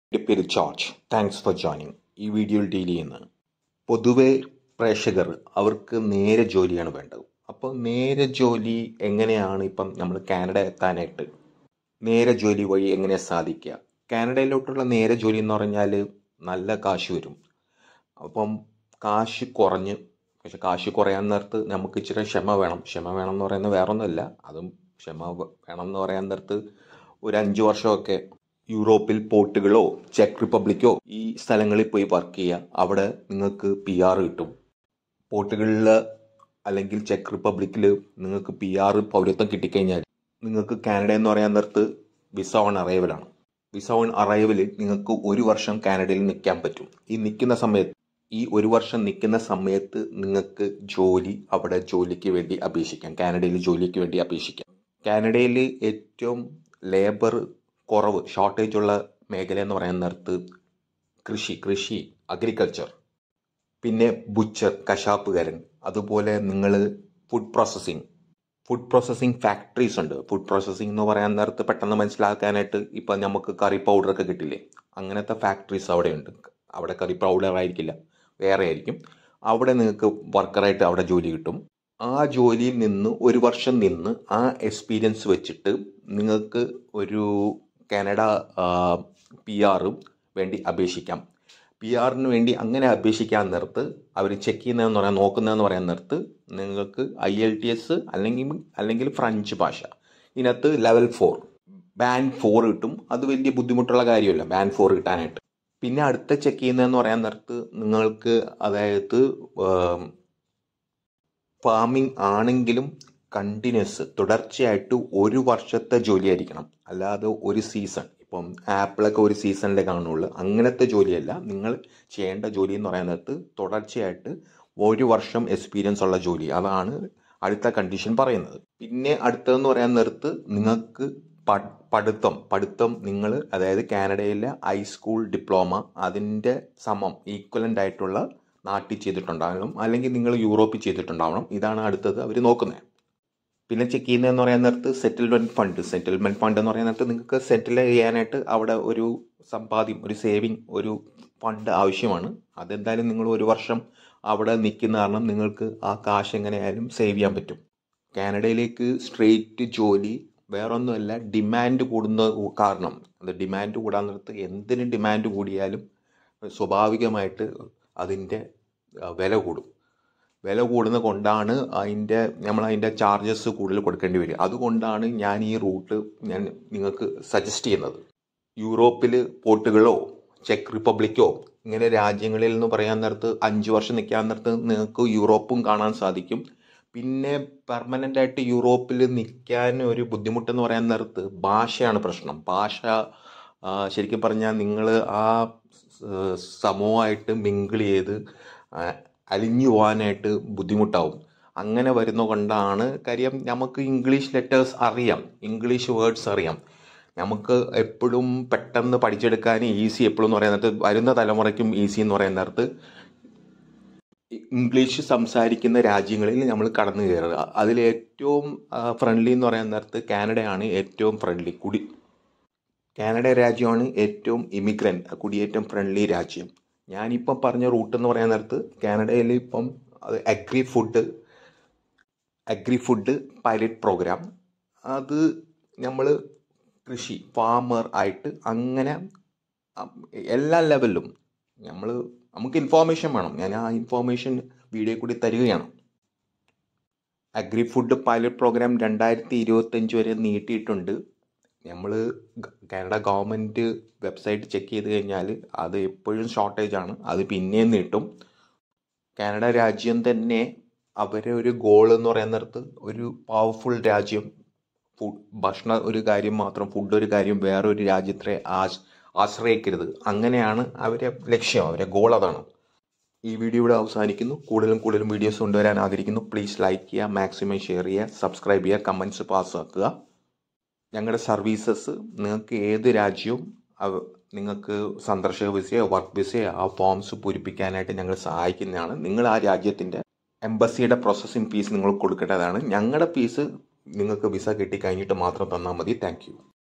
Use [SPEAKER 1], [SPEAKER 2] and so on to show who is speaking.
[SPEAKER 1] എൻ്റെ പേര് George thanks for joining ഈ വീഡിയോയിൽ ഡീൽ ചെയ്യുന്നത് പൊതുവെ പ്രേക്ഷകർ അവർക്ക് നേരെ ജോലിയാണ് വേണ്ടത് അപ്പോൾ നേരെ ജോലി എങ്ങനെയാണ് ഇപ്പം നമ്മൾ കാനഡ എത്താനായിട്ട് നേരെ ജോലി വഴി എങ്ങനെ സാധിക്കുക കാനഡയിലോട്ടുള്ള നേരെ ജോലി എന്ന് പറഞ്ഞാൽ നല്ല കാശ് വരും അപ്പം കാശ് കുറഞ്ഞ് പക്ഷെ കാശ് കുറയാൻ നേരത്ത് നമുക്ക് ഇച്ചിരി ക്ഷമ വേണം ക്ഷമ വേണം എന്ന് പറയുന്നത് വേറൊന്നുമല്ല അതും ക്ഷമ വ- വേണം എന്ന് പറയാൻ നേരത്ത് ഒരു അഞ്ച് വർഷമൊക്കെ യൂറോപ്പിൽ പോർട്ടുകളോ ചെക്ക് റിപ്പബ്ലിക്കോ ഈ സ്ഥലങ്ങളിൽ പോയി വർക്ക് ചെയ്യുക അവിടെ നിങ്ങൾക്ക് പി ആർ കിട്ടും പോർട്ടുകളിൽ അല്ലെങ്കിൽ ചെക്ക് റിപ്പബ്ലിക്കിൽ നിങ്ങൾക്ക് പി ആർ പൗരത്വം കിട്ടിക്കഴിഞ്ഞാൽ നിങ്ങൾക്ക് കാനഡ എന്ന് പറയാൻ നേരത്ത് വിസ ഓൺ അറൈവലാണ് വിസ ഓൺ അറൈവലിൽ നിങ്ങൾക്ക് ഒരു വർഷം കാനഡയിൽ നിൽക്കാൻ പറ്റും ഈ നിൽക്കുന്ന സമയത്ത് ഈ ഒരു വർഷം നിൽക്കുന്ന സമയത്ത് നിങ്ങൾക്ക് ജോലി അവിടെ ജോലിക്ക് വേണ്ടി അപേക്ഷിക്കാം കാനഡയിൽ ജോലിക്ക് വേണ്ടി അപേക്ഷിക്കാം കാനഡയിൽ ഏറ്റവും ലേബർ കുറവ് ഷോർട്ടേജ് ഉള്ള മേഖല എന്ന് പറയാൻ നേരത്ത് കൃഷി കൃഷി അഗ്രികൾച്ചർ പിന്നെ ബുച്ചർ കശാപ്പുകാരൻ അതുപോലെ നിങ്ങൾ food processing food processing factories ഉണ്ട് ഫുഡ് പ്രോസസ്സിംഗ് എന്ന് പറയാൻ നേരത്ത് പെട്ടെന്ന് മനസ്സിലാക്കാനായിട്ട് ഇപ്പം നമുക്ക് കറി പൗഡറൊക്കെ കിട്ടില്ലേ അങ്ങനത്തെ ഫാക്ടറീസ് അവിടെയുണ്ട് അവിടെ കറി പൗഡർ ആയിരിക്കില്ല വേറെ ആയിരിക്കും അവിടെ നിങ്ങൾക്ക് വർക്കറായിട്ട് അവിടെ ജോലി കിട്ടും ആ ജോലിയിൽ നിന്ന് ഒരു വർഷം നിന്ന് ആ എക്സ്പീരിയൻസ് വെച്ചിട്ട് നിങ്ങൾക്ക് ഒരു കാനഡ പി ആറും വേണ്ടി അപേക്ഷിക്കാം പി ആറിന് വേണ്ടി അങ്ങനെ അപേക്ഷിക്കാൻ നേരത്ത് അവർ ചെക്ക് ചെയ്യുന്നതെന്ന് പറയാൻ നോക്കുന്നതെന്ന് പറയാൻ നേരത്ത് നിങ്ങൾക്ക് ഐ എൽ ടി എസ് അല്ലെങ്കിൽ അല്ലെങ്കിൽ ഫ്രഞ്ച് ഭാഷ ഇതിനകത്ത് ലെവൽ ഫോർ ബാൻഡ് ഫോർ കിട്ടും അത് വലിയ ബുദ്ധിമുട്ടുള്ള കാര്യമല്ല ബാൻഡ് ഫോർ കിട്ടാനായിട്ട് പിന്നെ അടുത്ത ചെക്ക് ചെയ്യുന്നതെന്ന് പറയാൻ നേരത്ത് നിങ്ങൾക്ക് അതായത് ഫാമിംഗ് ആണെങ്കിലും കണ്ടിന്യൂസ് തുടർച്ചയായിട്ട് ഒരു വർഷത്തെ ജോലിയായിരിക്കണം അല്ലാതെ ഒരു സീസൺ ഇപ്പം ആപ്പിളൊക്കെ ഒരു സീസണിലേ കാണുള്ളൂ അങ്ങനത്തെ ജോലിയല്ല നിങ്ങൾ ചെയ്യേണ്ട ജോലി എന്ന് പറയാൻ നേരത്ത് തുടർച്ചയായിട്ട് ഒരു വർഷം എക്സ്പീരിയൻസ് ഉള്ള ജോലി അതാണ് അടുത്ത കണ്ടീഷൻ പറയുന്നത് പിന്നെ അടുത്തതെന്ന് പറയാൻ നേരത്ത് നിങ്ങൾക്ക് പ- പഠിത്തം പഠിത്തം നിങ്ങൾ അതായത് കാനഡയിലെ ഹൈസ്കൂൾ ഡിപ്ലോമ അതിൻ്റെ സമം ഈക്വലൻ്റ് ആയിട്ടുള്ള നാട്ടിൽ ചെയ്തിട്ടുണ്ടാകണം അല്ലെങ്കിൽ നിങ്ങൾ യൂറോപ്പിൽ ചെയ്തിട്ടുണ്ടാവണം ഇതാണ് അടുത്തത് അവർ നോക്കുന്നത് പിന്നെ ചെക്ക് ചെയ്യുന്നതെന്ന് പറയാൻ നേരത്ത് സെറ്റിൽമെൻറ്റ് ഫണ്ട് സെറ്റിൽമെൻറ്റ് ഫണ്ട് എന്ന് പറയാൻ നേരത്ത് നിങ്ങൾക്ക് സെറ്റിൽ ചെയ്യാനായിട്ട് അവിടെ ഒരു സമ്പാദ്യം ഒരു സേവിങ് ഒരു ഫണ്ട് ആവശ്യമാണ് അതെന്തായാലും നിങ്ങൾ ഒരു വർഷം അവിടെ നിൽക്കുന്ന കാരണം നിങ്ങൾക്ക് ആ കാശ് എങ്ങനെയായാലും സേവ് ചെയ്യാൻ പറ്റും കാനഡയിലേക്ക് സ്ട്രേറ്റ് ജോലി വേറൊന്നുമല്ല ഡിമാൻഡ് കൂടുന്ന കാരണം അത് ഡിമാൻഡ് കൂടാൻ നേരത്ത് എന്തിന് ഡിമാൻഡ് കൂടിയാലും സ്വാഭാവികമായിട്ട് അതിൻ്റെ ആ, വില കൂടും വില കൂടുന്ന കൊണ്ടാണ് അതിൻ്റെ നമ്മൾ അതിൻ്റെ ചാർജസ് കൂടുതൽ കൊടുക്കേണ്ടി വരിക അതുകൊണ്ടാണ് ഞാൻ ഈ റൂട്ട് ഞാൻ നിങ്ങൾക്ക് സജസ്റ്റ് ചെയ്യുന്നത് യൂറോപ്പിൽ പോർട്ടുകളോ ചെക്ക് റിപ്പബ്ലിക്കോ ഇങ്ങനെ രാജ്യങ്ങളിൽ എന്ന് പറയാൻ നേരത്ത് അഞ്ച് വർഷം നിൽക്കാൻ നേരത്ത് നിങ്ങൾക്ക് യൂറോപ്പും കാണാൻ സാധിക്കും പിന്നെ പെർമനൻ്റ് ആയിട്ട് യൂറോപ്പിൽ നിൽക്കാൻ ഒരു ബുദ്ധിമുട്ടെന്ന് പറയാൻ നേരത്ത് ഭാഷയാണ് പ്രശ്നം ഭാഷ ആ, ശരിക്കും പറഞ്ഞാൽ നിങ്ങൾ ആ സ് സമൂഹമായിട്ട് മിങ്കിൾ ചെയ്ത് ആ, അലിഞ്ഞു പോകാനായിട്ട് ബുദ്ധിമുട്ടാവും അങ്ങനെ വരുന്ന കൊണ്ടാണ് കാര്യം നമുക്ക് ഇംഗ്ലീഷ് ലെറ്റേഴ്സ് അറിയാം ഇംഗ്ലീഷ് വേർഡ്സ് അറിയാം നമുക്ക് എപ്പോഴും പെട്ടെന്ന് പഠിച്ചെടുക്കാൻ ഈസി എപ്പോഴും എന്ന് പറയാൻ നേരത്ത് വരുന്ന തലമുറയ്ക്കും ഈസി എന്ന് പറയാൻ നേരത്ത് ഇംഗ്ലീഷ് സംസാരിക്കുന്ന രാജ്യങ്ങളിൽ നമ്മൾ കടന്നു കയറുക അതിൽ ഏറ്റവും ഫ്രണ്ട്ലി എന്ന് പറയാൻ നേരത്ത് കാനഡയാണ് ഏറ്റവും ഫ്രണ്ട്ലി കുടി കാനഡ രാജ്യമാണ് ഏറ്റവും ഇമിഗ്രൻ്റ് കുടിയേറ്റം ഫ്രണ്ട്ലി രാജ്യം ഞാനിപ്പം പറഞ്ഞ റൂട്ട് എന്ന് പറയാൻ നേരത്ത് കാനഡയിൽ ഇപ്പം അത് agri food agri food pilot programme അത് നമ്മൾ കൃഷി ഫാമർ ആയിട്ട് അങ്ങനെ അം, എല്ലാ ലെവലിലും നമ്മൾ നമുക്ക് ഇൻഫോർമേഷൻ വേണം ഞാൻ ആ ഇൻഫോർമേഷൻ വീഡിയോ കൂടി തരികയാണ് അഗ്രി ഫുഡ് പൈലറ്റ് പ്രോഗ്രാം രണ്ടായിരത്തി ഇരുപത്തഞ്ച് വരെ നീട്ടിയിട്ടുണ്ട് നമ്മൾ കാനഡ ഗവൺമെൻറ് വെബ്സൈറ്റ് ചെക്ക് ചെയ്ത് കഴിഞ്ഞാൽ അത് എപ്പോഴും ഷോർട്ടേജ് ആണ് അത് പിന്നെയും നീട്ടും കാനഡ രാജ്യം തന്നെ അവരെ ഒരു ഗോൾ എന്ന് പറയുന്ന നേരത്ത് ഒരു പവർഫുൾ രാജ്യം ഫുഡ് ഭക്ഷണ ഒരു കാര്യം മാത്രം ഫുഡ് ഒരു കാര്യം വേറെ ഒരു രാജ്യത്തെ ആശ് ആശ്രയിക്കരുത് അങ്ങനെയാണ് അവരെ ലക്ഷ്യം അവരെ ഗോൾ അതാണ് ഈ വീഡിയോ ഇവിടെ അവസാനിക്കുന്നു കൂടുതലും കൂടുതലും വീഡിയോസ് കൊണ്ടുവരാൻ ആഗ്രഹിക്കുന്നു പ്ലീസ് ലൈക്ക് ചെയ്യുക മാക്സിമം ഷെയർ ചെയ്യുക സബ്സ്ക്രൈബ് ചെയ്യുക കമൻറ്റ്സ് പാസ്സാക്കുക ഞങ്ങളുടെ സർവീസസ് നിങ്ങൾക്ക് ഏത് രാജ്യവും അവ- നിങ്ങൾക്ക് സന്ദർശക വിസയോ വർക്ക് വിസയോ ആ ഫോംസ് പൂരിപ്പിക്കാനായിട്ട് ഞങ്ങൾ സഹായിക്കുന്നതാണ് നിങ്ങൾ ആ രാജ്യത്തിൻ്റെ എംബസിയുടെ പ്രോസസ്സിംഗ് ഫീസ് നിങ്ങൾ കൊടുക്കേണ്ടതാണ് ഞങ്ങളുടെ ഫീസ് നിങ്ങൾക്ക് വിസ കിട്ടി കഴിഞ്ഞിട്ട് മാത്രം തന്നാൽ മതി താങ്ക്